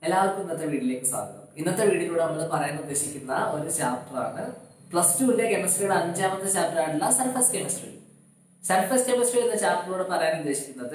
എല്ലാവർക്കും ഇന്നത്തെ വീഡിയോയിലേക്ക് സ്വാഗതം ഇന്നത്തെ വീഡിയോയിലൂടെ നമ്മൾ പറയാൻ ഉദ്ദേശിക്കുന്ന ഒരു ചാപ്റ്റർ ആണ് പ്ലസ് ടുവിന്റെ കെമിസ്ട്രിയുടെ അഞ്ചാമത്തെ ചാപ്റ്റർ ആയിട്ടുള്ള സർഫസ് കെമിസ്ട്രി സർഫസ് കെമിസ്ട്രി എന്ന ചാപ്റ്ററിലൂടെ പറയാൻ ഉദ്ദേശിക്കുന്നത്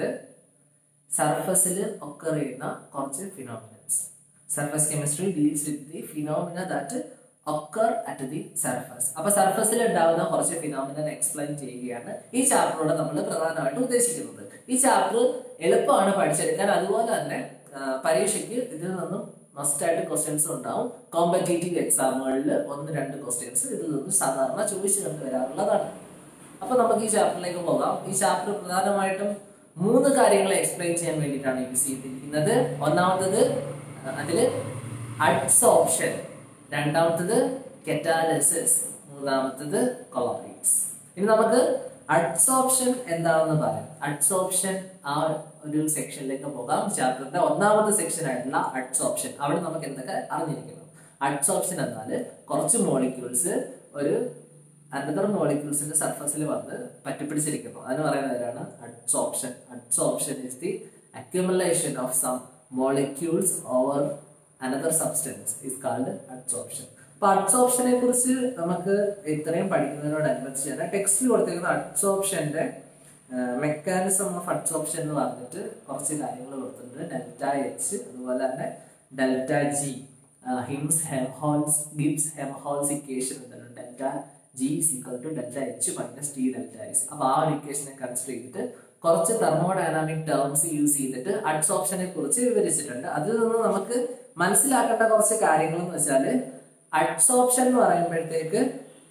സർഫസിൽ ഒക്കർ ചെയ്യുന്ന കുറച്ച് phenomenons surface chemistry deals with the phenomena that occur at the surface അപ്പൊ സർഫസിൽ ഉണ്ടാകുന്ന കുറച്ച് ഫിനോമിനൻ എക്സ്പ്ലെയിൻ ചെയ്യുകയാണ് ഈ ചാപ്റ്ററിലൂടെ നമ്മൾ പ്രധാനമായിട്ട് ഉദ്ദേശിക്കുന്നത് ഈ ചാപ്റ്റർ എളുപ്പമാണ് പഠിച്ചെടുക്കാൻ അതുപോലെ തന്നെ ആ, പരീക്ഷയ്ക്ക് ഇതിൽ നിന്നും മസ്റ്റ് ആയിട്ട് ക്വസ്റ്റ്യൻസ് ഉണ്ടാവും കോമ്പറ്റേറ്റീവ് എക്സാമുകളിൽ ഒന്ന് രണ്ട് ക്വസ്റ്റ്യൻസ് ഇതിൽ നിന്നും സാധാരണ ചോദിച്ചു കണ്ടുവരാറുള്ളതാണ് അപ്പൊ നമുക്ക് ഈ ചാപ്റ്ററിലേക്ക് പോകാം ഈ ചാപ്റ്റർ പ്രധാനമായിട്ടും മൂന്ന് കാര്യങ്ങൾ എക്സ്പ്ലെയിൻ ചെയ്യാൻ വേണ്ടിയിട്ടാണ് യൂസ് ചെയ്തിരിക്കുന്നത് ഒന്നാമത്തത് അതിൽ അഡ്സോപ്ഷൻ രണ്ടാമത്തത് കെറ്റാലിസിസ് മൂന്നാമത്തത് കൊളറൈറ്റ്സ് ഇനി നമുക്ക് അഡ്സോപ്ഷൻ എന്താണെന്ന് പറയാം അഡ്സോപ്ഷൻ ആ ഒരു സെക്ഷനിലേക്ക് പോകാം ചാപ്റ്ററിന്റെ ഒന്നാമത്തെ സെക്ഷൻ ആയിട്ടുള്ള അഡ്സോപ്ഷൻ അവിടെ നമുക്ക് എന്തൊക്കെ അറിഞ്ഞിരിക്കണം അഡ്സോപ്ഷൻ എന്നാൽ കുറച്ച് മോളിക്യൂൾസ് ഒരു അനദർ മോളിക്യൂൾസിന്റെ സർഫസിൽ വന്ന് പറ്റിപ്പിടിച്ചിരിക്കുന്നു അതിന് പറയുന്ന പേരാണ് adsorption adsorption is the accumulation of some molecules over another substance is called adsorption അപ്പൊ അഡ്സോപ്ഷനെ കുറിച്ച് നമുക്ക് ഇത്രയും പഠിക്കുന്നതിനോടനുബന്ധിച്ച് തന്നെ ടെക്സ്റ്റിൽ കൊടുത്തിരിക്കുന്ന അഡ്സോപ്ഷന്റെ മെക്കാനിസം ഓഫ് അഡ്സോപ്ഷൻ എന്ന് പറഞ്ഞിട്ട് കുറച്ച് കാര്യങ്ങൾ കൊടുത്തിട്ടുണ്ട് ഡെൽറ്റ എച്ച് അതുപോലെ തന്നെ ഡെൽറ്റ ജി ഹിംസ് ഹെംഹോൾസ് ഗിബ്സ് ഹെംഹോൾസ് ഇക്വേഷൻ ഉണ്ടല്ലോ delta G equal to delta H minus T delta S അപ്പൊ ആ ഒരു ഇക്വേഷനെ കൺസിഡർ ചെയ്തിട്ട് കുറച്ച് തെർമോഡൈനാമിക് ടേംസ് യൂസ് ചെയ്തിട്ട് അഡ്സോപ്ഷനെ കുറിച്ച് വിവരിച്ചിട്ടുണ്ട് അതിൽ നിന്ന് നമുക്ക് മനസ്സിലാക്കേണ്ട കുറച്ച് കാര്യങ്ങൾ എന്ന് വെച്ചാല് അഡ്സോപ്ഷൻ എന്ന് പറയുമ്പോഴത്തേക്ക്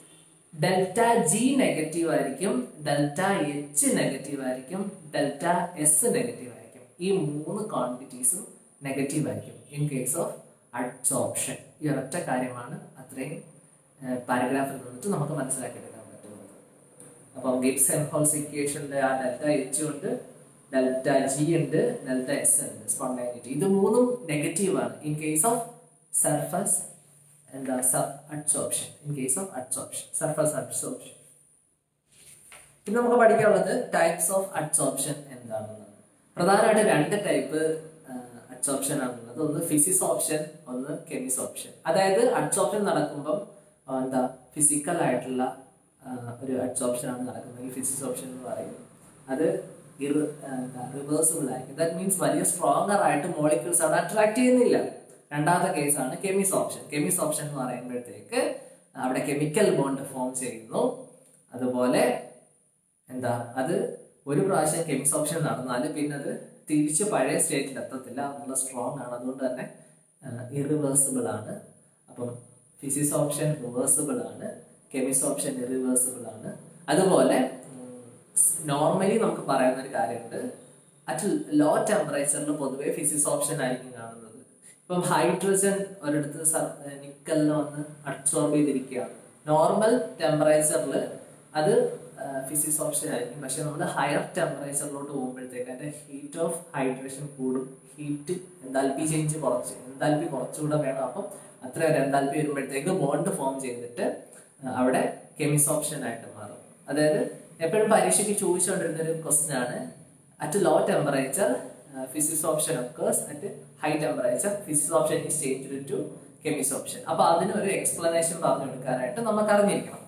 ഡെൽറ്റ ജി നെഗറ്റീവ് ആയിരിക്കും ഡെൽറ്റ എച്ച് നെഗറ്റീവ് ആയിരിക്കും ഡെൽറ്റ എസ് നെഗറ്റീവ് ആയിരിക്കും ഈ മൂന്ന് ക്വാണ്ടിറ്റീസും നെഗറ്റീവ് ആയിരിക്കും ഇൻ കേസ് ഓഫ് അഡ്സോപ്ഷൻ ഈ ഒരൊറ്റ കാര്യമാണ് അത്രയും പാരഗ്രാഫിൽ നിന്നിട്ട് നമുക്ക് മനസ്സിലാക്കിയെടുക്കാൻ പറ്റുന്നത് അപ്പം ഗിബ്സ് എംഹോൾസ് ഇക്വേഷന്റെ ആ ഡെൽറ്റ എച്ച് ഉണ്ട് ഡെൽറ്റ ജി ഉണ്ട് ഡെൽറ്റ എസ് ഉണ്ട് സ്പോണ്ടൈനിറ്റി ഇത് മൂന്നും നെഗറ്റീവ് ആണ് ഇൻ കേസ് ഓഫ് സർഫസ് എന്താ sub adsorption in case of adsorption surface adsorption ഇനി നമുക്ക് പഠിക്കാനുള്ളത് ടൈപ്സ് ഓഫ് അഡ്സോപ്ഷൻ എന്താണെന്നാണ് പ്രധാനമായിട്ട് രണ്ട് ടൈപ്പ് അഡ്സോപ്ഷൻ ആണുള്ളത് ഒന്ന് ഫിസിക്സ് ഓപ്ഷൻ ഒന്ന് കെമിസ് ഓപ്ഷൻ അതായത് അഡ്സോപ്ഷൻ നടക്കുമ്പം ആ, എന്താ ഫിസിക്കൽ ആയിട്ടുള്ള ആ, ഒരു അഡ്സോപ്ഷൻ ആണ് നടക്കുന്നത് ഫിസിക്സ് ഓപ്ഷൻ എന്ന് പറയും അത് റിവേഴ്സിബിൾ ആയിരിക്കും ദാറ്റ് മീൻസ് വലിയ സ്ട്രോങ്ങർ ആയിട്ട് മോളിക്യൂൾസ് അവിടെ അട്രാക്ട് ചെയ്യുന്നില്ല രണ്ടാമത്തെ കേസാണ് കെമിസ് ഓപ്ഷൻ കെമിസ് ഓപ്ഷൻ എന്ന് പറയുമ്പോഴത്തേക്ക് അവിടെ കെമിക്കൽ ബോണ്ട് ഫോം ചെയ്യുന്നു അതുപോലെ എന്താ അത് ഒരു പ്രാവശ്യം കെമിക്സ് ഓപ്ഷൻ നടന്നാൽ പിന്നെ അത് തിരിച്ച് പഴയ സ്റ്റേറ്റിൽ എത്തത്തില്ല എന്നുള്ള സ്ട്രോങ് ആണ് അതുകൊണ്ട് തന്നെ ഇറിവേഴ്സിബിൾ ആണ് അപ്പം ഫിസിക്സ് ഓപ്ഷൻ റിവേഴ്സിബിൾ ആണ് കെമിക്സ് ഓപ്ഷൻ ഇറിവേഴ്സിബിൾ ആണ് അതുപോലെ നോർമലി നമുക്ക് പറയുന്ന ഒരു കാര്യമുണ്ട് അറ്റ് ലോ ടെമ്പറേച്ചറിൽ പൊതുവെ ഫിസിക്സ് ഓപ്ഷൻ ആയിരിക്കും കാണുന്നത് ഇപ്പം ഹൈഡ്രജൻ ഒരിടത്ത് നിക്കലിന് വന്ന് അബ്സോർബ് ചെയ്തിരിക്കുകയാണ് നോർമൽ ടെമ്പറേച്ചറിൽ അത് ഫിസിക്സ് ഓപ്ഷൻ ആയിരിക്കും പക്ഷെ നമ്മൾ ഹയർ ടെമ്പറേച്ചറിലോട്ട് പോകുമ്പോഴത്തേക്ക് അതിന്റെ ഹീറ്റ് ഓഫ് ഹൈഡ്രേഷൻ കൂടും ഹീറ്റ് എന്താൽപി ചേഞ്ച് കുറച്ച് എന്താൽപി കുറച്ചുകൂടെ വേണം അപ്പം അത്ര ഒരു എന്താൽപി വരുമ്പോഴത്തേക്ക് ബോണ്ട് ഫോം ചെയ്തിട്ട് ആ, അവിടെ കെമിസ് ഓപ്ഷൻ ആയിട്ട് മാറും അതായത് എപ്പോഴും പരീക്ഷയ്ക്ക് ചോദിച്ചുകൊണ്ടിരുന്ന ഒരു ക്വസ്റ്റ്യൻ ആണ് at low temperature physisorption occurs at high temperature physisorption is change to chemisorption അപ്പൊ അതിന് ഒരു എക്സ്പ്ലനേഷൻ പറഞ്ഞു കൊടുക്കാനായിട്ട് നമുക്ക് അറിഞ്ഞിരിക്കണം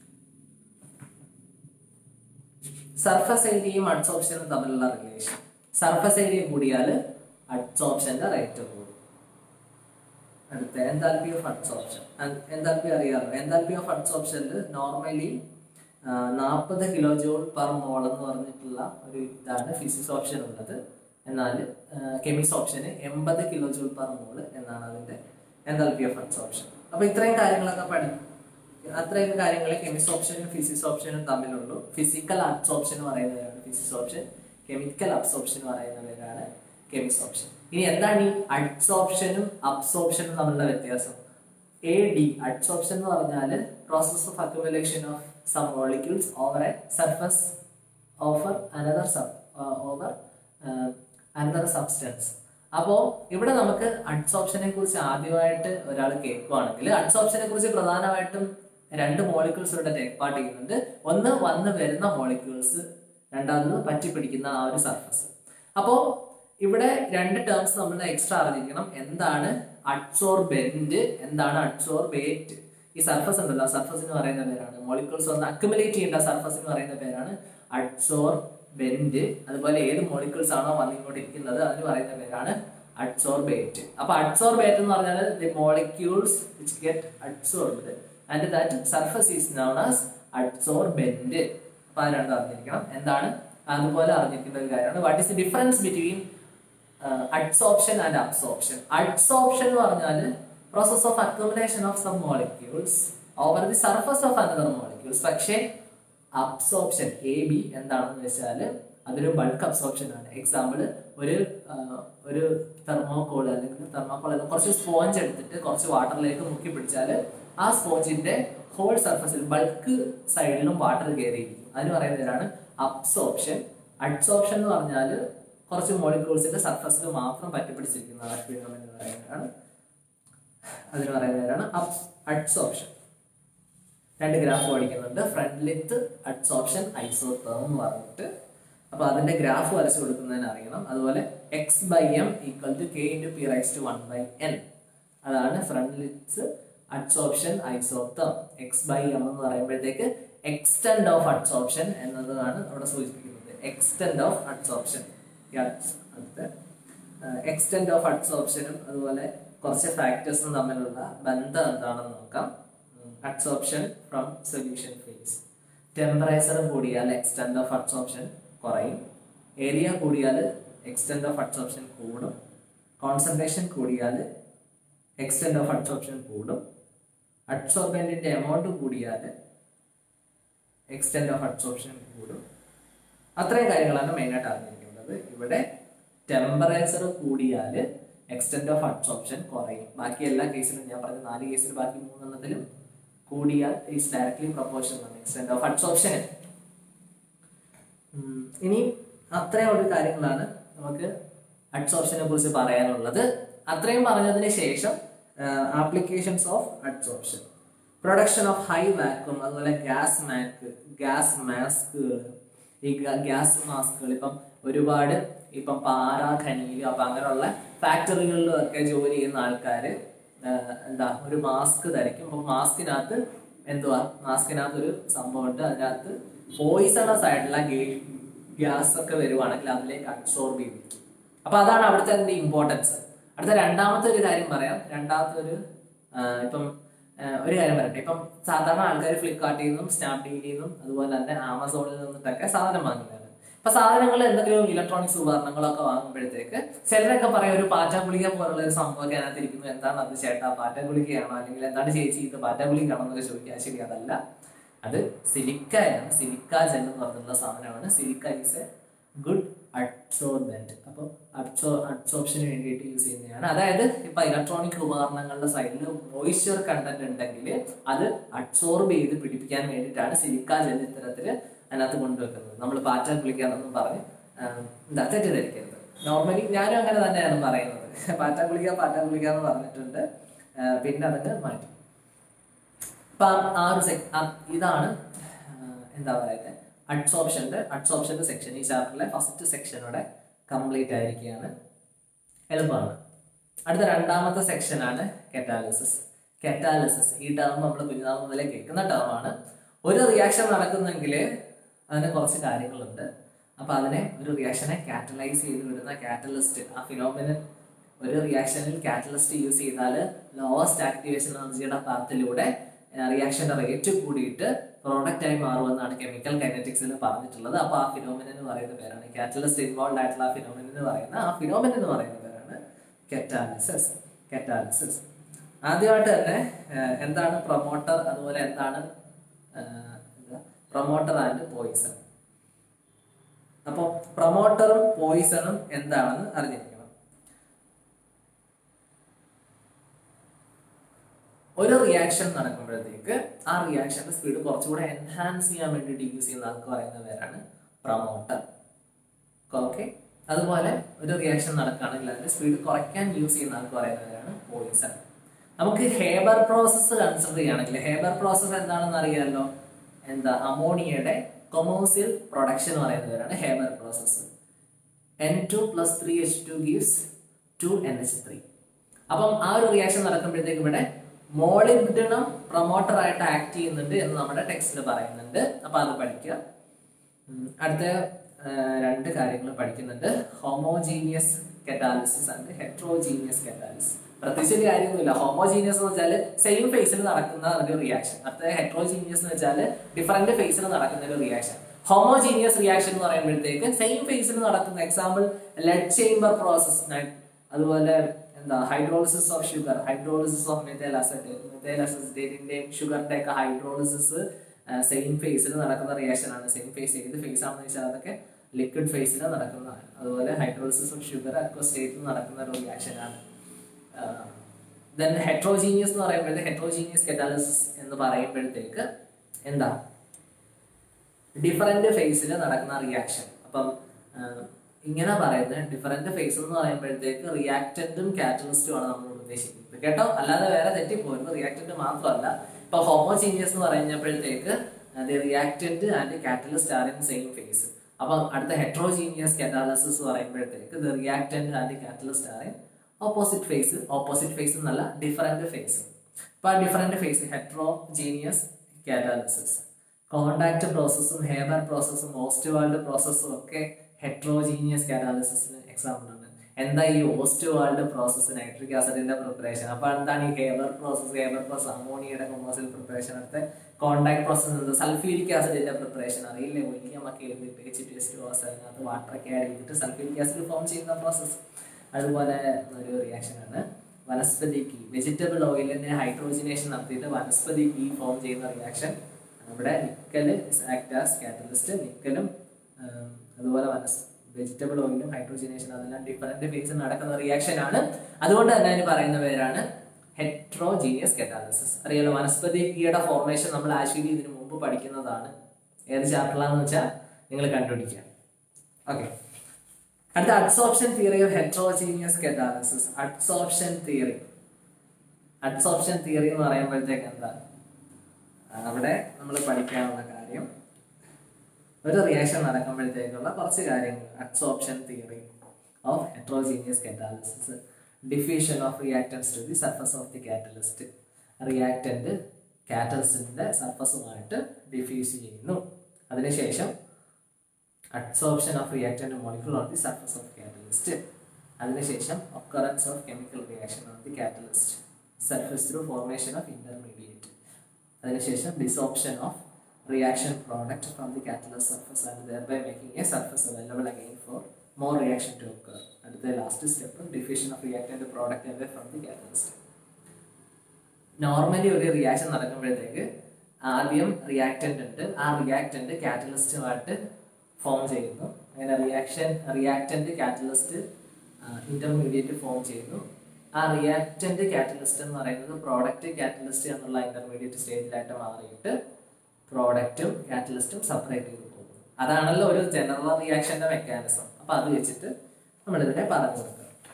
സർഫസ് ഏരിയയും അഡ്സോപ്ഷനും തമ്മിലുള്ള റിലേഷൻ സർഫസ് ഏരിയ കൂടിയാൽ അഡ്സോപ്ഷന്റെ റേറ്റ് കൂടും അടുത്ത എൻതാൽപി ഓഫ് അഡ്സോപ്ഷൻ എൻതാൽപി അറിയാമല്ലോ എൻതാൽപി ഓഫ് അഡ്സോപ്ഷനിൽ നോർമലി നാൽപ്പത് കിലോ ജൂൾ പെർ മോൾ എന്ന് പറഞ്ഞിട്ടുള്ള ഒരു ഇതാണ് ഫിസിക്സ് ഓപ്ഷൻ ഉള്ളത് എന്നാൽ കെമിക്സ് ഓപ്ഷന് എൺപത് കിലോ ജൂൾ പെർ മോൾ എന്നാണ് അതിന്റെ എൻതാൽപി ഓഫ് അഡ്സോപ്ഷൻ അപ്പൊ ഇത്രയും കാര്യങ്ങളൊക്കെ പഠി അത്രയും കാര്യങ്ങളെ കെമിക്സ് ഓപ്ഷനും ഫിസിക്സ് ഓപ്ഷനും തമ്മിലുള്ളൂ ഫിസിക്കൽ അബ്സോപ്ഷൻ എന്ന് പറയുന്നവരാണ് ഫിസിക്സ് ഓപ്ഷൻ കെമിക്കൽ അബ്സോപ്ഷൻ എന്ന് പറയുന്നവരാണ് കെമിക്സ് ഓപ്ഷൻ ഇനി എന്താണ് ഈ അഡ്സോപ്ഷനും അബ്സോപ്ഷനും തമ്മിലുള്ള വ്യത്യാസം എ ഡി അഡ്സോപ്ഷൻ എന്ന് പറഞ്ഞാൽ process of accumulation of some molecules over a surface over another sub over another substance അപ്പോ ഇവിടെ നമുക്ക് അഡ്സോപ്ഷനെ കുറിച്ച് ആദ്യമായിട്ട് ഒരാൾ കേൾക്കുവാണെങ്കിൽ അഡ്സോപ്ഷനെ കുറിച്ച് പ്രധാനമായിട്ടും രണ്ട് മോളിക്യൂൾസ് ഇവിടെ ടേക്ക് പാർട്ട് ചെയ്യുന്നുണ്ട് ഒന്ന് വന്ന് വരുന്ന മോളിക്യൂൾസ് രണ്ടാമത് പറ്റിപ്പിടിക്കുന്ന ആ ഒരു സർഫസ് അപ്പോ ഇവിടെ രണ്ട് ടേംസ് നമ്മൾ എക്സ്ട്രാ അറിഞ്ഞിരിക്കണം എന്താണ് അഡ്സോർബെന്റ് എന്താണ് അഡ്സോർബേറ്റ് ഈ സർഫസ് ഉണ്ടല്ലോ സർഫസ് എന്ന് പറയുന്ന പേരാണ് മോളിക്യൂൾസ് ഒന്ന് അക്യുമുലേറ്റ് ചെയ്യേണ്ട സർഫസ് എന്ന് പറയുന്ന പേരാണ് അഡ്സോർബെന്റ് അതുപോലെ ഏത് മോളിക്യൂൾസ് ആണോ വന്നിങ്ങോട്ടിരിക്കുന്നത് അതിന് പറയുന്ന പേരാണ് അഡ്സോർബേറ്റ് അപ്പൊ അഡ്സോർബേറ്റ് എന്ന് പറഞ്ഞാൽ the molecules which get adsorbed and that surface is known as adsorbent അപ്പൊ അത് രണ്ടും അറിഞ്ഞിരിക്കണം എന്താണ് അതുപോലെ അറിഞ്ഞിരിക്കേണ്ട ഒരു കാര്യമാണ് what is the difference between adsorption and absorption adsorption എന്ന് പറഞ്ഞാൽ process of accumulation of some molecules over the surface of another molecules പക്ഷേ അബ്സോപ്ഷൻ എ ബി എന്താണെന്ന് വെച്ചാൽ അതൊരു ബൾക്ക് അബ്സോപ്ഷൻ ആണ് എക്സാമ്പിൾ ഒരു ആ, ഒരു തെർമോകോൾ അല്ലെങ്കിൽ തെർമോകോൾ അല്ലെങ്കിൽ കുറച്ച് സ്പോഞ്ച് എടുത്തിട്ട് കുറച്ച് വാട്ടറിലേക്ക് മുക്കി പിടിച്ചാൽ ആ സ്പോഞ്ചിന്റെ ഹോൾ സർഫസിൽ ബൾക്ക് സൈഡിലും വാട്ടർ കയറിയിരിക്കും അതിന് പറയുന്നതിനാണ് അബ്സോപ്ഷൻ അഡ്സോപ്ഷൻ എന്ന് പറഞ്ഞാൽ കുറച്ച് മോളിക്യൂൾസിന്റെ സർഫസിൽ മാത്രം പറ്റിപ്പിടിച്ചിരിക്കുന്ന ആക്ടിവിനം എന്ന് പറയുന്നതാണ് അതിന് പറയുന്നതാണ് അഡ്സോപ്ഷൻ രണ്ട് ഗ്രാഫ് പഠിക്കുന്നുണ്ട് ഫ്രണ്ട്ലിത്ത് അഡ്സോപ്ഷൻ ഐസോതേം എന്ന് പറഞ്ഞിട്ട് അപ്പൊ അതിന്റെ ഗ്രാഫ് വരച്ചു കൊടുക്കുന്നതിന് അറിയണം അതുപോലെ x by m equal to k into p raise to one by n അതാണ് Freundlich adsorption isotherm x by m എന്ന് പറയുമ്പോഴത്തേക്ക് എക്സ്റ്റെൻഡ് ഓഫ് അഡ്സോപ്ഷൻ എന്നതാണ് അവിടെ സൂചിപ്പിക്കുന്നത് എക്സ്റ്റെൻഡ് ഓഫ് അഡ്സോപ്ഷൻ അടുത്ത എക്സ്റ്റെൻഡ് ഓഫ് അഡ്സോപ്ഷനും അതുപോലെ കുറച്ച് ഫാക്ടേഴ്സും തമ്മിലുള്ള ബന്ധം എന്താണെന്ന് നോക്കാം adsorption from solution phase temperature കൂടിയാൽ എക്സ്റ്റെൻഡ് ഓഫ് അഡ്സോപ്ഷൻ കുറയും ഏരിയ കൂടിയാൽ എക്സ്റ്റെൻഡ് ഓഫ് അഡ്സോപ്ഷൻ കൂടും കോൺസെൻട്രേഷൻ കൂടിയാൽ എക്സ്റ്റെൻഡ് ഓഫ് അഡ്സോപ്ഷൻ കൂടും അഡ്സോർബൻറ്റിന്റെ എമൗണ്ട് കൂടിയാൽ എക്സ്റ്റെൻഡ് ഓഫ് അഡ്സോപ്ഷൻ കൂടും അത്രയും കാര്യങ്ങളാണ് മെയിനായിട്ട് അറിഞ്ഞിരിക്കുന്നത് ഇവിടെ ടെമ്പറേച്ചർ കൂടിയാൽ എക്സ്റ്റെൻഡ് ഓഫ് അഡ്സോപ്ഷൻ കുറയും ബാക്കി എല്ലാ കേസിലും ഞാൻ പറഞ്ഞ നാല് കേസിൽ ബാക്കി മൂന്നെണ്ണത്തിലും കൂടിയാൽ ഈസ് ഡയറക്ട്ലി പ്രൊപ്പോർഷൻ ആണ് എക്സ്റ്റെൻഡ് ഓഫ് അഡ്സോപ്ഷന് ഇനി അത്രയും ഒരു കാര്യങ്ങളാണ് നമുക്ക് അഡ്സോപ്ഷനെ കുറിച്ച് പറയാനുള്ളത് അത്രയും പറഞ്ഞതിന് ശേഷം applications of adsorption production of high vacuum അതുപോലെ ഗ്യാസ് മാക്ക് ഗ്യാസ് മാസ്കുകൾ ഈ ഗ്യാസ് മാസ്കുകൾ ഇപ്പം ഒരുപാട് ഇപ്പം പാറ ഖനിയിൽ അപ്പൊ അങ്ങനെയുള്ള ഫാക്ടറികളിലും ഒക്കെ ജോലി ചെയ്യുന്ന ആൾക്കാര് ആഹ് എന്താ ഒരു മാസ്ക് ധരിക്കും അപ്പൊ മാസ്കിനകത്ത് എന്തുവാ മാസ്കിനകത്ത് ഒരു സംഭവമുണ്ട് അതിനകത്ത് പോയിസണസ് ആയിട്ടുള്ള ഗ്യാസ് ഒക്കെ വരുവാണെങ്കിൽ അതിലേക്ക് അബ്സോർബ് ചെയ്യും അപ്പൊ അതാണ് അവിടുത്തെ അതിന്റെ ഇമ്പോർട്ടൻസ് അടുത്ത രണ്ടാമത്തെ ഒരു കാര്യം പറയാം രണ്ടാമത്തെ ഒരു ആഹ് ഇപ്പം ആഹ് ഒരു കാര്യം പറയട്ടെ ഇപ്പം സാധാരണ ആൾക്കാർ ഫ്ലിപ്കാർട്ടിൽ നിന്നും സ്നാപ്ഡീലിൽ നിന്നും അതുപോലെ തന്നെ ആമസോണിൽ നിന്നിട്ടൊക്കെ സാധനം വാങ്ങുന്നതാണ് ഇപ്പൊ സാധനങ്ങൾ എന്തെങ്കിലും ഇലക്ട്രോണിക്സ് ഉപകരണങ്ങളൊക്കെ വാങ്ങുമ്പോഴത്തേക്ക് ചിലരൊക്കെ പറയും ഒരു പാറ്റ ഗുളിക പോലുള്ള ഒരു സംഭവമൊക്കെ അതിനകത്ത് ഇരിക്കുന്നു എന്താണ് അത് ചേട്ടാ പാറ്റ ഗുളികയാണോ അല്ലെങ്കിൽ എന്താണ് ചേച്ചി ഇത് പാറ്റ ഗുളികയാണോ എന്നൊക്കെ ചോദിക്കുക ശരി അതല്ല അത് സിലിക്കയാണ് സിലിക്ക ജെൽ എന്ന് പറഞ്ഞിട്ടുള്ള സാധനമാണ് silica is a good adsorbent അപ്പോൾ അഡ്സോ അഡ്സോപ്ഷന് വേണ്ടിയിട്ട് യൂസ് ചെയ്യുന്നതാണ് അതായത് ഇപ്പൊ ഇലക്ട്രോണിക് ഉപകരണങ്ങളുടെ സൈഡിൽ മോയ്സ്ചർ കണ്ടന്റ് ഉണ്ടെങ്കിൽ അത് അഡ്സോർബ് ചെയ്ത് പിടിപ്പിക്കാൻ വേണ്ടിയിട്ടാണ് സിലിക്ക ജെൽ ഇത്തരത്തില് അതിനകത്ത് കൊണ്ടുവെക്കുന്നത് നമ്മൾ പാറ്റ ഗുളിക്കാന്നൊന്നും പറഞ്ഞ് ആഹ് എന്താ തെറ്റിദ്ധരിക്കരുത് നോർമലി ഞാനും അങ്ങനെ തന്നെയാണ് പറയുന്നത് പാറ്റ ഗുളിക പാറ്റ ഗുളിക എന്ന് പറഞ്ഞിട്ടുണ്ട് ആഹ് പിന്നെ അതിന് മാറ്റി അപ്പൊ ആ- ആ ഒരു sec- ആ- ഇതാണ് ആഹ് എന്താ പറയുക അഡ്സോപ്ഷന്റെ അഡ്സോപ്ഷന്റെ സെക്ഷൻ ഈ ചാപ്റ്ററിലെ ഫസ്റ്റ് സെക്ഷനോടെ കംപ്ലീറ്റ് ആയിരിക്കുകയാണ് എളുപ്പമാണ് അടുത്ത രണ്ടാമത്തെ സെക്ഷനാണ് കെറ്റാലിസിസ് കെറ്റാലിസിസ് ഈ ടേം നമ്മൾ കുഞ്ഞുനാൾ മുതലേ കേൾക്കുന്ന ടേമാണ് ഒരു റിയാക്ഷൻ നടക്കുന്നെങ്കിൽ അതിന് കുറച്ച് കാര്യങ്ങളുണ്ട് അപ്പൊ അതിനെ ഒരു റിയാക്ഷനെ കാറ്റലൈസ് ചെയ്ത് വിടുന്ന കാറ്റലിസ്റ്റ് ആ ഫിനോമിനൻ ഒരു റിയാക്ഷനിൽ കാറ്റലിസ്റ്റ് യൂസ് ചെയ്താൽ ലോവസ്റ്റ് ആക്ടിവേഷൻ എനർജിയുടെ പാത്തിലൂടെ റിയാക്ഷന്റെ റേറ്റ് കൂടിയിട്ട് പ്രോഡക്റ്റ് ആയി മാറുമെന്നാണ് കെമിക്കൽ കൈനറ്റിക്സിൽ പറഞ്ഞിട്ടുള്ളത് അപ്പൊ ആ ഫിനോമിനൻ എന്ന് പറയുന്ന പേരാണ് കാറ്റലിസ്റ്റ് ഇൻവോൾവ് ആയിട്ടുള്ള ആ ഫിനോമിനൻ എന്ന് പറയുന്ന ആ ഫിനോമിനൻ എന്ന് പറയുന്ന പേരാണ് കെറ്റാലിസിസ് കെറ്റാലിസിസ് ആദ്യമായിട്ട് തന്നെ ഏഹ്, എന്താണ് പ്രൊമോട്ടർ അതുപോലെ എന്താണ് ഏഹ്, എന്താ പ്രൊമോട്ടർ ആൻഡ് പോയിസൺ അപ്പോൾ പ്രൊമോട്ടറും പോയിസണും എന്താണെന്ന് അറിഞ്ഞിരിക്കണം ഒരു റിയാക്ഷൻ നടക്കുമ്പോഴത്തേക്ക് ആ റിയാക്ഷന്റെ സ്പീഡ് കുറച്ചുകൂടെ എൻഹാൻസ് ചെയ്യാൻ വേണ്ടിയിട്ട് യൂസ് ചെയ്യുന്ന ആൾക്ക് പറയുന്ന പേരാണ് പ്രൊമോട്ടർ ഓക്കെ അതുപോലെ ഒരു റിയാക്ഷൻ നടക്കുകയാണെങ്കിൽ അതിന്റെ സ്പീഡ് കുറയ്ക്കാൻ യൂസ് ചെയ്യുന്ന ആൾക്ക് പറയുന്ന പേരാണ് പോയിസൺ നമുക്ക് ഹേബർ പ്രോസസ്സ് കൺസിഡർ ചെയ്യുകയാണെങ്കിൽ ഹേബർ പ്രോസസ്സ് എന്താണെന്ന് അറിയാമല്ലോ എന്താ അമോണിയയുടെ കൊമേഴ്സ്യൽ പ്രൊഡക്ഷൻ എന്ന് പറയുന്ന പേരാണ് Haber process N two plus three H two gives two N H three അപ്പം ആ ഒരു റിയാക്ഷൻ നടക്കുമ്പോഴത്തേക്ക് ഇവിടെ മോളിബ്ഡിനം പ്രൊമോട്ടർ ആയിട്ട് ആക്ട് ചെയ്യുന്നുണ്ട് എന്ന് നമ്മുടെ ടെക്സ്റ്റിൽ പറയുന്നുണ്ട് അപ്പൊ അത് പഠിക്കുക ഉം, അടുത്ത ആ, രണ്ട് കാര്യങ്ങൾ പഠിക്കുന്നുണ്ട് homogeneous catalysis and heterogeneous catalysis പ്രത്യേകിച്ച് ഒരു കാര്യമൊന്നുമില്ല ഹോമോജീനിയസ് എന്ന് വെച്ചാൽ സെയിം ഫേസിൽ നടക്കുന്ന ഒരു റിയാക്ഷൻ അടുത്ത ഹെട്രോജീനിയസ് എന്ന് വെച്ചാൽ ഡിഫറെന്റ് ഫേസിൽ നടക്കുന്ന ഒരു റിയാക്ഷൻ ഹോമോജീനിയസ് റിയാക്ഷൻ എന്ന് പറയുമ്പോഴത്തേക്ക് സെയിം ഫേസിൽ നടക്കുന്ന എക്സാമ്പിൾ ലെഡ് ചേംബർ പ്രോസസ് അതുപോലെ എന്താ hydrolysis of sugar hydrolysis of methyl അസറ്റ് മെത്തേൽ അസറ്റേറ്റിന്റെ ഷുഗറിന്റെ ഒക്കെ ഹൈഡ്രോളിസിസ് സെയിം ഫേസിൽ നടക്കുന്ന റിയാക്ഷൻ ആണ് സെയിം ഫേസ് ഏത് ഫേസ് ആണെന്ന് വെച്ചാൽ അതൊക്കെ ലിക്വിഡ് ഫേസിൽ നടക്കുന്നതാണ് അതുപോലെ ഹൈഡ്രോളിസിസ് ഓഫ് ഷുഗർ അക്വ സ്റ്റേറ്റിൽ നടക്കുന്ന ഒരു റിയാക്ഷൻ ആണ് ദെൻ ഹെട്രോജീനിയസ് എന്ന് പറയുമ്പോഴത്തേക്ക് ഹെട്രോജീനിയസ് കെറ്റാലിസിസ് എന്ന് പറയുമ്പോഴത്തേക്ക് എന്താ ഡിഫറെന്റ് ഫേസിൽ നടക്കുന്ന റിയാക്ഷൻ അപ്പം ആ, ഇങ്ങനെ പറയുന്നത് ഡിഫറെന്റ് ഫേസ് എന്ന് പറയുമ്പോഴത്തേക്ക് റിയാക്റ്റന്റും കാറ്റലിസ്റ്റും ആണ് നമ്മൾ ഉദ്ദേശിക്കുന്നത് കേട്ടോ അല്ലാതെ വേറെ തെറ്റിപ്പോയിരുന്നു റിയാക്റ്റന്റ് മാത്രമല്ല ഇപ്പൊ ഹോമോജീനിയസ് എന്ന് പറഞ്ഞപ്പോഴത്തേക്ക് reactant and catalyst are in same phase അപ്പം അടുത്ത ഹെട്രോജീനിയസ് കാറ്റാലിസിസ് പറയുമ്പോഴത്തേക്ക് the reactant and catalyst are in opposite phase opposite phase എന്നല്ല ഡിഫറെന്റ് ഫേസ് ഇപ്പൊ different phase heterogeneous catalysis contact പ്രോസസ്സും ഹേബർ പ്രോസസ്സും ഓസ്റ്റ്വാൾഡ് പ്രോസസ്സും ഒക്കെ ഹെട്രോജീനിയസ് കാറ്റാലിസിന് എക്സാമ്പിൾ ആണ് എന്താ ഈ ഓസ്റ്റ്വാൾഡ് പ്രോസസ്സ് നൈട്രിക് ആസിഡിന്റെ പ്രിപ്പറേഷൻ അപ്പൊ എന്താണ് ഈ ഹേബർ പ്രോസസ് ഹേബർ പ്രോസസ് അമോണിയയുടെ കൊമേഴ്സ്യൽ പ്രിപ്പറേഷൻ അടുത്ത കോണ്ടാക്ട് പ്രോസസ് എന്താ സൾഫ്യൂരിക് ആസിഡിന്റെ പ്രിപ്പറേഷൻ അറിയില്ലേ വലിയ മക്ക എഴുതിയിട്ട് എച്ച് ടി എസ് ടു അതിനകത്ത് വാട്ടർ ഒക്കെ ആഡ് ചെയ്തിട്ട് സൾഫ്യൂരിക് ആസിഡ് ഫോം ചെയ്യുന്ന പ്രോസസ്സ് അതുപോലെ ഒരു റിയാക്ഷൻ ആണ് വനസ്പതി ഗീ വെജിറ്റബിൾ ഓയിലിന്റെ ഹൈഡ്രോജിനേഷൻ നടത്തിയിട്ട് വനസ്പതി ഗീ ഫോം ചെയ്യുന്ന റിയാക്ഷൻ ഇവിടെ നിക്കല് ആക്ട് ആസ് കാറ്റലിസ്റ്റ് നിക്കലും അതുപോലെ വനസ് വെജിറ്റബിൾ ഓയിലും ഹൈഡ്രോജിനേഷൻ അതെല്ലാം ഡിഫറെന്റ് ഫേസിൽ നടക്കുന്ന റിയാക്ഷൻ ആണ് അതുകൊണ്ട് തന്നെ അതിന് പറയുന്ന പേരാണ് ഹെട്രോജീനിയസ് കെറ്റാലിസിസ് അറിയാലോ വനസ്പതി ഗീയുടെ ഫോർമേഷൻ നമ്മൾ ആക്ച്വലി ഇതിനു മുമ്പ് പഠിക്കുന്നതാണ് ഏത് ചാപ്റ്ററിലാന്ന് വെച്ചാൽ നിങ്ങൾ കണ്ടുപിടിക്കുക ഓക്കെ അടുത്ത adsorption theory of heterogeneous catalysis adsorption theory adsorption theory എന്ന് പറയുമ്പോഴത്തേക്ക് എന്താ അവിടെ നമ്മൾ പഠിക്കാനുള്ള കാര്യം ഒരു റിയാക്ഷൻ നടക്കുമ്പോഴത്തേക്കുള്ള കുറച്ച് കാര്യങ്ങൾ adsorption theory of heterogeneous catalysis diffusion of reactants to the surface of the catalyst reactant കാറ്റലിസ്റ്റിന്റെ സർഫസുമായിട്ട് ഡിഫ്യൂസ് ചെയ്യുന്നു അതിനുശേഷം adsorption of reactant molecule on the surface of catalyst അതിനുശേഷം occurrence of chemical reaction on the catalyst surface through formation of intermediate അതിനുശേഷം desorption of reaction product from the catalyst surface and thereby making a surface available again for more reaction to occur അടുത്ത last step diffusion of reactant product away from the catalyst normally ഒരു reaction നടക്കുമ്പോഴത്തേക്ക് ആദ്യം reactant ഉണ്ട് ആ reactant കാറ്റലിസ്റ്റുമായിട്ട് form ചെയ്യുന്നു അങ്ങനെ reaction reactant catalyst intermediate form ചെയ്യുന്നു ആ റിയാക്റ്റന്റ് കാറ്റലിസ്റ്റ് എന്ന് പറയുന്നത് പ്രോഡക്റ്റ് കാറ്റലിസ്റ്റ് എന്നുള്ള ഇന്റർമീഡിയറ്റ് സ്റ്റേജിലായിട്ട് മാറിയിട്ട് പ്രോഡക്റ്റും കാറ്റലിസ്റ്റും സെപ്പറേറ്റ് ചെയ്ത് പോകുന്നു അതാണല്ലോ ഒരു ജനറൽ റിയാക്ഷന്റെ മെക്കാനിസം അപ്പൊ അത് വെച്ചിട്ട് നമ്മളിതിനെ പറഞ്ഞു കൊടുക്കുക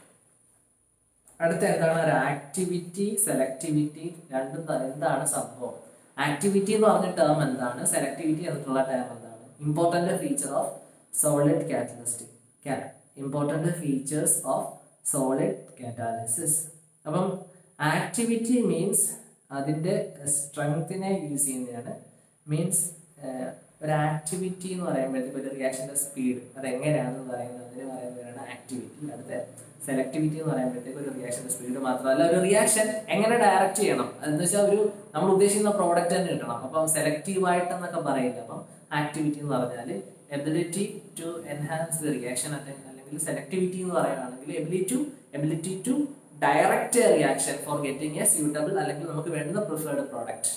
അടുത്ത എന്താണ് ഒരു ആക്ടിവിറ്റി സെലക്ടിവിറ്റി രണ്ടും ത- എന്താണ് സംഭവം ആക്ടിവിറ്റി എന്ന് പറഞ്ഞ ടേം എന്താണ് സെലക്ടിവിറ്റി എന്നിട്ടുള്ള ടേം എന്താണ് important feature of solid catalyst important features of solid catalysis അപ്പം ആക്ടിവിറ്റി മീൻസ് അതിന്റെ സ്ട്രെങ്തിനെ യൂസ് ചെയ്യുന്നതാണ് മീൻസ് ഒരു ആക്ടിവിറ്റി എന്ന് പറയുമ്പോഴത്തേക്ക് ഒരു റിയാക്ഷന്റെ സ്പീഡ് അത് എങ്ങനെയാണെന്ന് പറയുന്നതിന് പറയുന്നതാണ് ആക്ടിവിറ്റി അടുത്ത സെലക്ടിവിറ്റി എന്ന് പറയുമ്പോഴത്തേക്ക് ഒരു റിയാക്ഷന്റെ സ്പീഡ് മാത്രമല്ല ഒരു റിയാക്ഷൻ എങ്ങനെ ഡയറക്റ്റ് ചെയ്യണം എന്ന് വെച്ചാൽ ഒരു നമ്മൾ ഉദ്ദേശിക്കുന്ന പ്രോഡക്റ്റ് തന്നെ കിട്ടണം അപ്പം സെലക്റ്റീവ് ആയിട്ട് എന്നൊക്കെ പറയില്ല അപ്പം ആക്ടിവിറ്റി എന്ന് പറഞ്ഞാൽ ability to enhance the reaction അല്ലെങ്കിൽ സെലക്ടിവിറ്റി എന്ന് പറയുകയാണെങ്കിൽ ability to ability to direct reaction for getting a suitable അല്ലെങ്കിൽ നമുക്ക് വേണ്ടുന്ന preferred product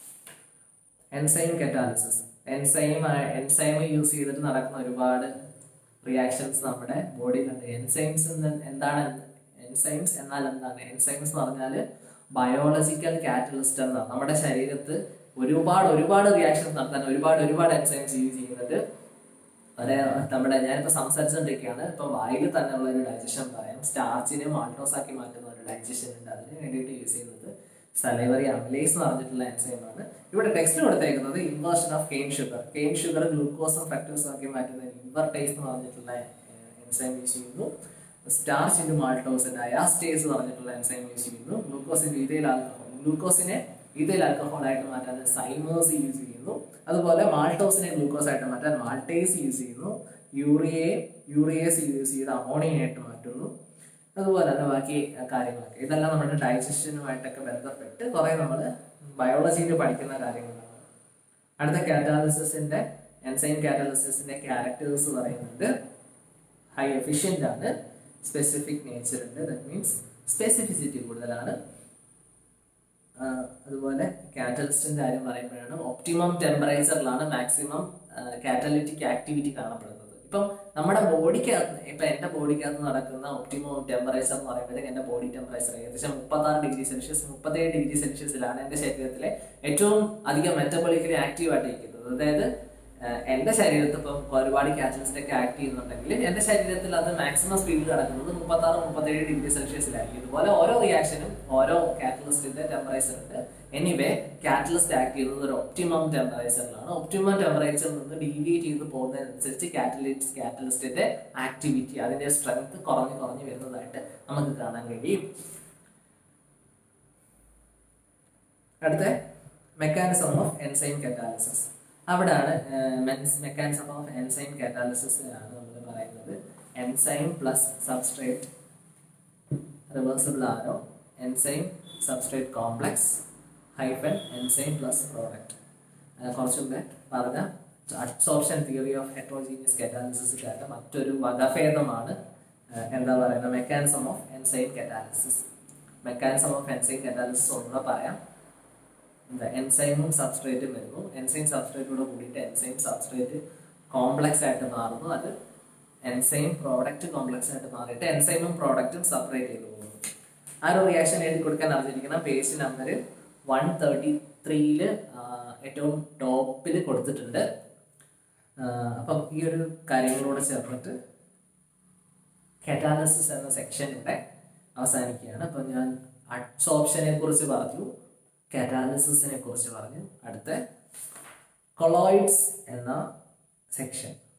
enzyme catalysis enzyme enzyme use ചെയ്തിട്ട് നടക്കുന്ന ഒരുപാട് റിയാക്ഷൻസ് നമ്മുടെ ബോഡിയിലുണ്ട് എൻസൈംസ് എന്താണ് എൻസൈംസ് എന്നാൽ എന്താണ് എൻസൈംസ് എന്ന് പറഞ്ഞാൽ ബയോളജിക്കൽ കാറ്റലിസ്റ്റ് എന്നാണ് നമ്മുടെ ശരീരത്ത് ഒരുപാട് ഒരുപാട് റിയാക്ഷൻസ് നടത്താൻ ഒരുപാട് ഒരുപാട് എൻസൈംസ് യൂസ് ചെയ്യുന്നത് അതെ നമ്മുടെ ഞാനിപ്പോ സംസാരിച്ചുകൊണ്ടിരിക്കുകയാണ് ഇപ്പൊ വായിൽ തന്നെ ഉള്ള ഒരു ഡൈജഷൻ പറയാം സ്റ്റാർച്ചിനെ മാൾട്ടോസ് ആക്കി മാറ്റുന്ന ഒരു ഡൈജഷൻ ഉണ്ട് അതിന് വേണ്ടിയിട്ട് യൂസ് ചെയ്യുന്നത് സലൈവറി അമിലേസ് എന്ന് പറഞ്ഞിട്ടുള്ള എൻസൈം ആണ് ഇവിടെ ടെക്സ്റ്റ് കൊടുത്തേക്കുന്നത് inversion of cane sugar cane sugar ഗ്ലൂക്കോസും ഫ്രക്ടോസും ആക്കി മാറ്റുന്ന ഇൻവർട്ടൈസ് എന്ന് പറഞ്ഞിട്ടുള്ള എൻസൈം യൂസ് ചെയ്യുന്നു സ്റ്റാർച്ച് ഇൻറ്റു മാൾട്ടോസ് ഡയാസ്റ്റേസ് പറഞ്ഞിട്ടുള്ള എൻസൈം യൂസ് ചെയ്യുന്നു ഗ്ലൂക്കോസിന്റെ ഈതയിൽ ആൽക്കഹോൾ ഗ്ലൂക്കോസിനെ ഈതയിൽ ആൽക്കഹോൾ ആയിട്ട് മാറ്റാൻ സൈമേഴ്സ് യൂസ് ചെയ്യുന്നു അതുപോലെ മാൾട്ടോസിനെ ഗ്ലൂക്കോസ് ആയിട്ട് മാറ്റാൻ മാൾട്ടേസ് യൂസ് ചെയ്യുന്നു യൂറിയയെ യൂറിയേസ് യൂസ് ചെയ്ത് അമോണിയായിട്ട് മാറ്റുന്നു അതുപോലെ തന്നെ ബാക്കി കാര്യങ്ങളൊക്കെ ഇതെല്ലാം നമ്മുടെ ഡൈജഷനുമായിട്ടൊക്കെ ബന്ധപ്പെട്ട് കുറെ നമ്മൾ ബയോളജിയിൽ പഠിക്കുന്ന കാര്യങ്ങളാണ് അടുത്ത കാറ്റാലിസിന്റെ എൻസൈം കാറ്റാലിസിന്റെ ക്യാരക്ടേഴ്സ് പറയുന്നുണ്ട് ഹൈ എഫിഷ്യന്റ് ആണ് സ്പെസിഫിക് നേച്ചർ ഉണ്ട് ദാറ്റ് മീൻസ് സ്പെസിഫിസിറ്റി കൂടുതലാണ് ആഹ് അതുപോലെ കാറ്റലിസ്റ്റിന്റെ കാര്യം പറയുമ്പോഴാണ് ഒപ്റ്റിമം ടെമ്പറേച്ചറിലാണ് മാക്സിമം കാറ്റലിറ്റിക് ആക്ടിവിറ്റി കാണപ്പെടുന്നത് ഇപ്പം നമ്മുടെ ബോഡിക്കകത്ത് ഇപ്പൊ എന്റെ ബോഡിക്കകത്ത് നടക്കുന്ന ഒപ്റ്റിമം ടെമ്പറേച്ചർ എന്ന് പറയുമ്പോഴത്തേക്ക് എന്റെ ബോഡി ടെമ്പറേച്ചർ ഏകദേശം മുപ്പത്തി ആറ് ഡിഗ്രി സെൽഷ്യസ് മുപ്പത്തേഴ് ഡിഗ്രി സെൽഷ്യസിലാണ് എന്റെ ശരീരത്തിലെ ഏറ്റവും അധികം മെറ്റബോളിക്കലി ആക്റ്റീവ് ആയിട്ടിരിക്കുന്നത് അതായത് ആഹ് എന്റെ ശരീരത്തിൽ ഇപ്പം ഒരുപാട് കാറ്റലിസ്റ്റ് ഒക്കെ ആക്ട് ചെയ്യുന്നുണ്ടെങ്കിൽ എന്റെ ശരീരത്തിൽ അത് മാക്സിമം സ്പീഡിൽ നടക്കുന്നത് മുപ്പത്തി ആറ് മുപ്പത്തേഴ് ഡിഗ്രി സെൽഷ്യസിലായിരിക്കും ഇതുപോലെ ഓരോ റിയാക്ഷനും ഓരോ കാറ്റലിസ്റ്റിന്റെ ടെമ്പറേച്ചർ ഉണ്ട് എനിവേ കാറ്റലിസ്റ്റ് ആക്ട് ചെയ്യുന്നത് ഒരു ഒപ്റ്റിമം ടെമ്പറേച്ചറിലാണ് ഒപ്റ്റിമം ടെമ്പറേച്ചറിൽ നിന്ന് ഡീവിയേറ്റ് ചെയ്ത് പോകുന്നതിനനുസരിച്ച് കാറ്റലിസ്റ്റ് കാറ്റലിസ്റ്റിന്റെ ആക്ടിവിറ്റി അതിന്റെ സ്ട്രെങ്ത് കുറഞ്ഞു കുറഞ്ഞു വരുന്നതായിട്ട് നമുക്ക് കാണാൻ കഴിയും അടുത്ത മെക്കാനിസം ഓഫ് എൻസൈം കാറ്റാലിസിസ് അവിടാണ് മെക്കാനിസം ഓഫ് എൻസൈം കാറ്റാലിസിസ് ആണ് നമ്മൾ പറയുന്നത് enzyme plus substrate reversible arrow enzyme substrate complex hyphen enzyme plus product കുറച്ചും കൂടെ പറഞ്ഞ അബ്സോർപ്ഷൻ തിയറി ഓഫ് ഹെട്രോജീനിയസ് കാറ്റാലിസിസിന്റെ മറ്റൊരു വകഭേദമാണ് ആ, എന്താ പറയുക mechanism of enzyme catalysis mechanism of enzyme catalysis ഒന്നുകൂടെ പറയാം എന്താ എൻസൈമും സബ്സ്ട്രേറ്റും വരുന്നു എൻസൈം സബ്സ്ട്രേറ്റോട് കൂടിയിട്ട് എൻസൈം സബ്സ്ട്രേറ്റ് കോംപ്ലക്സ് ആയിട്ട് മാറുന്നു അത് എൻസൈം പ്രോഡക്റ്റ് കോംപ്ലക്സ് ആയിട്ട് മാറിയിട്ട് എൻസൈമും പ്രോഡക്റ്റും സെപ്പറേറ്റ് ചെയ്ത് പോകുന്നു ആ ഒരു റിയാക്ഷൻ എഴുതി കൊടുക്കാൻ അറിഞ്ഞിരിക്കണം പേജ് നമ്പർ വൺ തേർട്ടി ത്രീയില് ഏറ്റവും ടോപ്പിൽ കൊടുത്തിട്ടുണ്ട് ആ, അപ്പം ഈ ഒരു കാര്യങ്ങളോട് ചേർന്നിട്ട് കറ്റാലസിസ് എന്ന സെക്ഷൻ ഇവിടെ അവസാനിക്കുകയാണ് അപ്പം ഞാൻ അഡ്സോപ്ഷനെ കുറിച്ച് പറഞ്ഞു കറ്റാലിസിസിനെ കുറിച്ച് പറഞ്ഞു അടുത്ത കൊളോയിഡ്സ് എന്ന സെക്ഷൻ